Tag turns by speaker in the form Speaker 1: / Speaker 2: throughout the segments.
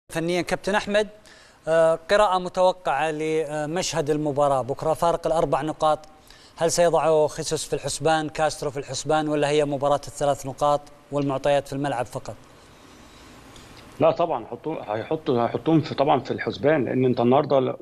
Speaker 1: فنيا كابتن احمد آه، قراءة متوقعة لمشهد المباراة بكرة فارق الأربع نقاط هل سيضع خيسوس في الحسبان كاسترو في الحسبان ولا هي مباراة الثلاث نقاط والمعطيات في الملعب فقط
Speaker 2: لا طبعا حطوا هيحطوا هيحطوهم في طبعا في الحسبان لان انت النهارده ال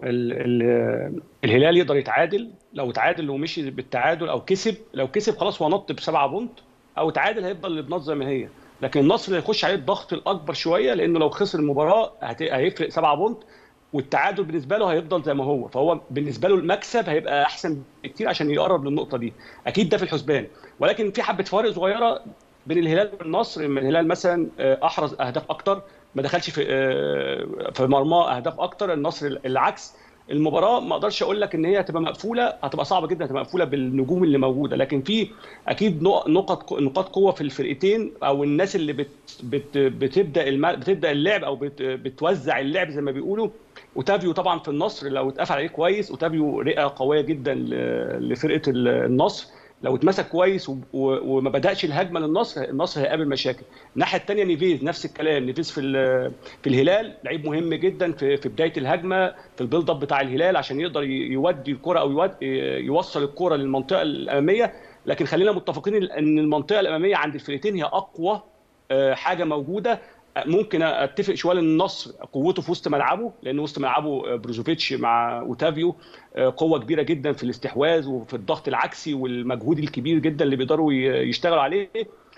Speaker 2: ال الهلال يقدر يتعادل لو تعادل ومشي بالتعادل او كسب لو كسب خلاص هو نط بسبعه بونت او تعادل هيفضل البنط زي ما هي لكن النصر هيخش عليه الضغط الاكبر شويه لانه لو خسر المباراه هت- هيفرق سبعه بونت والتعادل بالنسبه له هيفضل زي ما هو فهو بالنسبه له المكسب هيبقى احسن بكتير عشان يقرب للنقطه دي اكيد ده في الحسبان ولكن في حبه فوارق صغيره بين الهلال والنصر إن الهلال مثلا آه، احرز اهداف اكتر ما دخلش في آه، في مرماه اهداف اكتر النصر العكس المباراه ما اقدرش اقول لك ان هي هتبقى مقفوله هتبقى صعبه جدا هتبقى مقفوله بالنجوم اللي موجوده لكن في اكيد نق- نقط نقاط قوه في الفرقتين او الناس اللي بت بت بتبدا الم... بتبدا اللعب او بت بتوزع اللعب زي ما بيقولوا اوتافيو طبعا في النصر لو اتقفل عليه كويس اوتافيو رئه قويه جدا ل- لفرقه ال- النصر لو اتمسك كويس و- و- وما بداش الهجمه للنصر النصر هيقابل مشاكل الناحيه الثانيه نيفيز نفس الكلام نيفيز في ال- في الهلال لعيب مهم جدا في في بدايه الهجمه في البيلد اب بتاع الهلال عشان يقدر ي- يودي الكره او يود يوصل الكره للمنطقه الاماميه لكن خلينا متفقين ان المنطقه الاماميه عند الفرقتين هي اقوى آه، حاجه موجوده ممكن اتفق شويه ان النصر قوته في وسط ملعبه لان وسط ملعبه بروزوفيتش مع اوتافيو قوه كبيره جدا في الاستحواذ وفي الضغط العكسي والمجهود الكبير جدا اللي بيقدروا ي- يشتغلوا عليه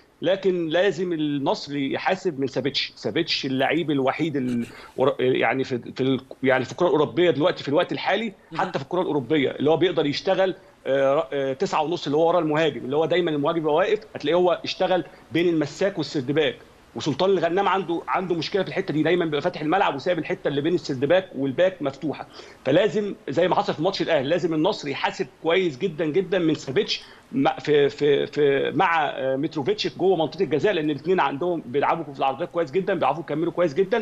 Speaker 2: لكن لازم النصر يحاسب من سافيتش سافيتش اللعيب الوحيد ال... يعني في في ال... يعني في الكره الاوروبيه دلوقتي في الوقت الحالي حتى في الكره الاوروبيه اللي هو بيقدر يشتغل آه، آه، تسعة ونص اللي هو ورا المهاجم اللي هو دايما المهاجم بيبقى واقف هتلاقيه هو اشتغل بين المساك والسردباك وسلطان الغنام عنده عنده مشكله في الحته دي دايما بيبقى فاتح الملعب وسايب الحته اللي بين السردباك والباك مفتوحه فلازم زي ما حصل في ماتش الاهلي لازم النصر يحاسب كويس جدا جدا من سافيتش مع- في في في مع آه، متروفيتش جوه منطقه الجزاء لان الاثنين عندهم بيلعبوا في العرضيات كويس جدا بيعرفوا يكملوا كويس جدا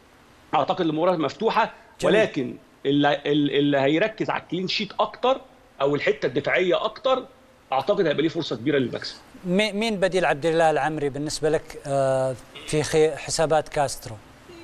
Speaker 2: اعتقد المباراه مفتوحه
Speaker 1: جميل.
Speaker 2: ولكن اللي, اللي هيركز على الكلين شيت اكتر او الحته الدفاعيه اكتر اعتقد هيبقى ليه فرصه كبيره للمكسب
Speaker 1: مي- مين بديل عبد الله العمري بالنسبة لك آه، في خي- حسابات كاسترو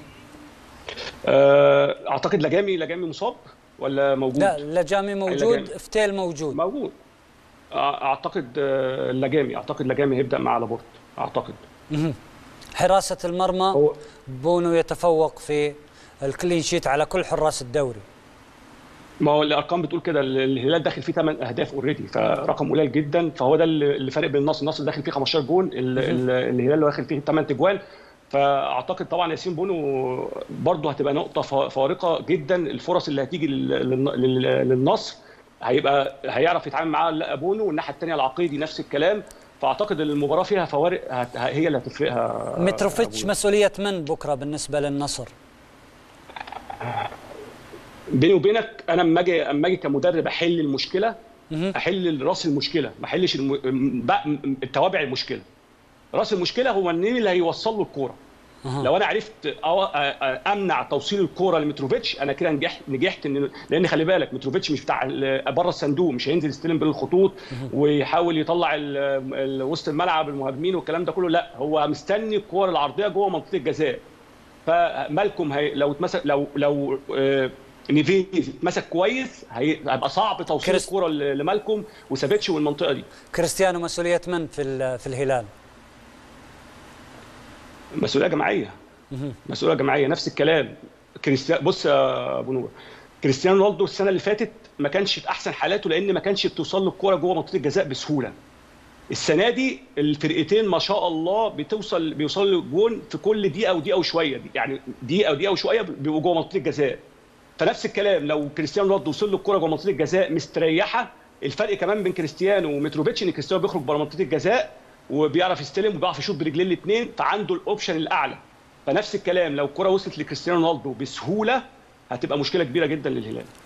Speaker 2: آه، اعتقد لجامي لجامي مصاب ولا موجود
Speaker 1: لا لجامي موجود
Speaker 2: لجامي.
Speaker 1: فتيل موجود
Speaker 2: موجود أع- اعتقد آه، لجامي اعتقد لجامي هيبدا مع لابورت اعتقد
Speaker 1: مهم. حراسة المرمى
Speaker 2: هو
Speaker 1: بونو يتفوق في الكلين شيت على كل حراس الدوري
Speaker 2: ما هو الارقام بتقول كده ال- الهلال داخل فيه 8 اهداف اوريدي فرقم قليل جدا فهو ده اللي اللي فارق بين النصر النصر داخل فيه 15 جون ال- ال- الهلال اللي واخد فيه 8 تجوان فاعتقد طبعا ياسين بونو برضه هتبقى نقطه فا- فارقه جدا الفرص اللي هتيجي لل- لل- لل- للنصر هيبقى هيعرف يتعامل معاها لا بونو والناحيه الثانيه العقيدي نفس الكلام فاعتقد المباراه فيها فوارق هت- هي اللي هتفرقها
Speaker 1: متروفيتش
Speaker 2: أبو-
Speaker 1: مسؤولية من بكرة بالنسبة للنصر
Speaker 2: بيني وبينك انا اما اجي اما اجي كمدرب احل المشكله
Speaker 1: مهم.
Speaker 2: احل راس المشكله ما احلش الم... بق- التوابع المشكله راس المشكله هو مين اللي هيوصل له الكوره
Speaker 1: أها.
Speaker 2: لو انا عرفت أو... أ- أ- امنع توصيل الكوره لمتروفيتش انا كده نجحت نجحت ان لان خلي بالك متروفيتش مش بتاع ال- بره الصندوق مش هينزل يستلم بين الخطوط ويحاول يطلع ال... ال... وسط الملعب المهاجمين والكلام ده كله لا هو مستني الكوره العرضيه جوه منطقه الجزاء فمالكم هي لو اتمسك لو لو آه، نيفيز اتمسك كويس هي- هيبقى صعب توصيل
Speaker 1: كريس-
Speaker 2: الكوره ل- لمالكم وسافيتش والمنطقه دي
Speaker 1: كريستيانو مسؤولية من في ال- في الهلال
Speaker 2: مسؤوليه جماعيه
Speaker 1: مهم.
Speaker 2: مسؤوليه جماعيه نفس الكلام كريستيان بص يا ابو نور كريستيانو رونالدو السنه اللي فاتت ما كانش في احسن حالاته لان ما كانش بتوصل له الكوره جوه منطقه الجزاء بسهوله السنه دي الفرقتين ما شاء الله بتوصل بيوصل له جون في كل دقيقه ودقيقه وشويه دي يعني دقيقه ودقيقه وشويه بيبقوا جوه منطقه الجزاء فنفس الكلام لو كريستيانو رونالدو وصل له الكوره جوه منطقه الجزاء مستريحه الفرق كمان بين كريستيانو ومتروفيتش ان كريستيانو بيخرج بره منطقه الجزاء وبيعرف يستلم وبيعرف يشوط برجلين الاثنين فعنده الاوبشن الاعلى فنفس الكلام لو الكره وصلت لكريستيانو رونالدو بسهوله هتبقى مشكله كبيره جدا للهلال